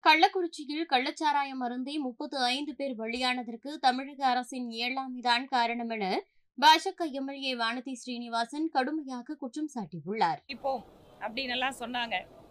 கள்ளக்குறிச்சியில் கள்ளச்சாராயம் அருந்தி முப்பத்து ஐந்து பேர் பலியானதற்கு தமிழக அரசின் ஏழாமிதான் காரணம் என பாஜக எம்எல்ஏ வானதி ஸ்ரீனிவாசன் கடுமையாக குற்றம் சாட்டியுள்ளார் இப்போ அப்படின்னு எல்லாம் சொன்னாங்க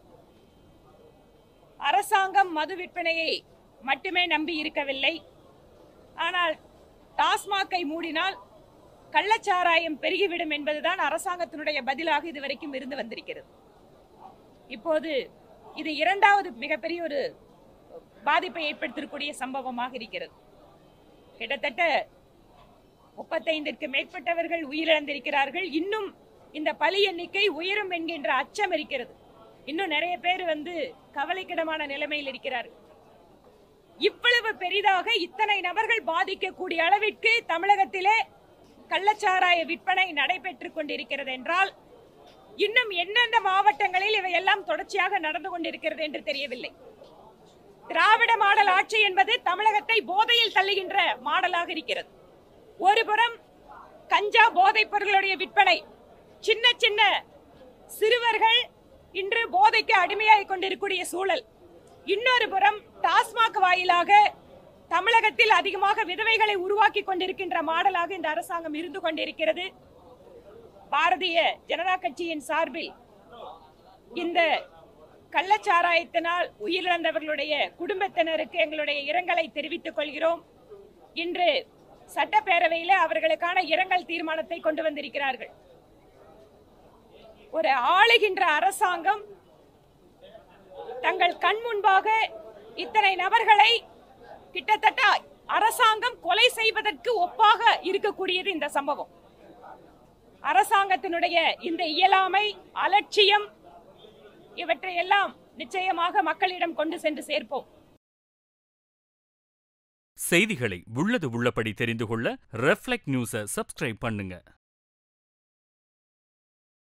அரசாங்கம் மது விற்பனையை மட்டுமே நம்பி இருக்கவில்லை ஆனால் டாஸ்மாகை மூடினால் கள்ளச்சாராயம் பெருகிவிடும் என்பதுதான் அரசாங்கத்தினுடைய பதிலாக இதுவரைக்கும் இருந்து வந்திருக்கிறது இப்போது இது இரண்டாவது மிகப்பெரிய ஒரு பாதிப்பை ஏற்படுத்தக்கூடிய சம்பவமாக இருக்கிறது கிட்டத்தட்ட முப்பத்தைந்திற்கு மேற்பட்டவர்கள் உயிரிழந்திருக்கிறார்கள் இன்னும் இந்த பலி எண்ணிக்கை உயரும் என்கின்ற அச்சம் இருக்கிறது இன்னும் நிறைய பேர் வந்து கவலைக்கிடமான நிலைமையில் இருக்கிறார்கள் இவ்வளவு பெரிதாக இத்தனை நபர்கள் பாதிக்கக்கூடிய அளவிற்கு தமிழகத்திலே கள்ளச்சாராய விற்பனை நடைபெற்றுக் கொண்டிருக்கிறது என்றால் இன்னும் எந்தெந்த மாவட்டங்களில் இவையெல்லாம் தொடர்ச்சியாக நடந்து கொண்டிருக்கிறது என்று தெரியவில்லை திராவிட மாடல் ஆட்சி என்பது தமிழகத்தை போதையில் தள்ளுகின்ற மாடலாக இருக்கிறது ஒருபுறம் கஞ்சா போதைப் பொருளுடைய விற்பனை சின்ன சின்ன சிறுவர்கள் இன்று போதைக்கு அடிமையாகிக் கொண்டிருக்கூடிய சூழல் இன்னொரு புறம் டாஸ்மாக் வாயிலாக தமிழகத்தில் அதிகமாக விதவைகளை உருவாக்கி கொண்டிருக்கின்ற மாடலாக இந்த அரசாங்கம் இருந்து கொண்டிருக்கிறது பாரதிய ஜனதா கட்சியின் சார்பில் இந்த கள்ளச்சாராயத்தினால் உயிரிழந்தவர்களுடைய குடும்பத்தினருக்கு எங்களுடைய இரங்கலை தெரிவித்துக் கொள்கிறோம் இன்று சட்டப்பேரவையில அவர்களுக்கான இரங்கல் தீர்மானத்தை கொண்டு வந்திருக்கிறார்கள் ஒரு ஆளுகின்ற அரசாங்கம் தங்கள் கண் முன்பாக இத்தனை நபர்களை கிட்டத்தட்ட அரசாங்கம் கொலை செய்வதற்கு ஒப்பாக இருக்கக்கூடியது இந்த சம்பவம் அரசாங்கத்தினுடைய இந்த இயலாமை அலட்சியம் இவற்றையெல்லாம் நிச்சயமாக மக்களிடம் கொண்டு சென்று சேர்ப்போம் செய்திகளை உள்ளது உள்ளபடி தெரிந்து கொள்ள ரெஃப்ளெக்ட் நியூஸை சப்ஸ்கிரைப் பண்ணுங்க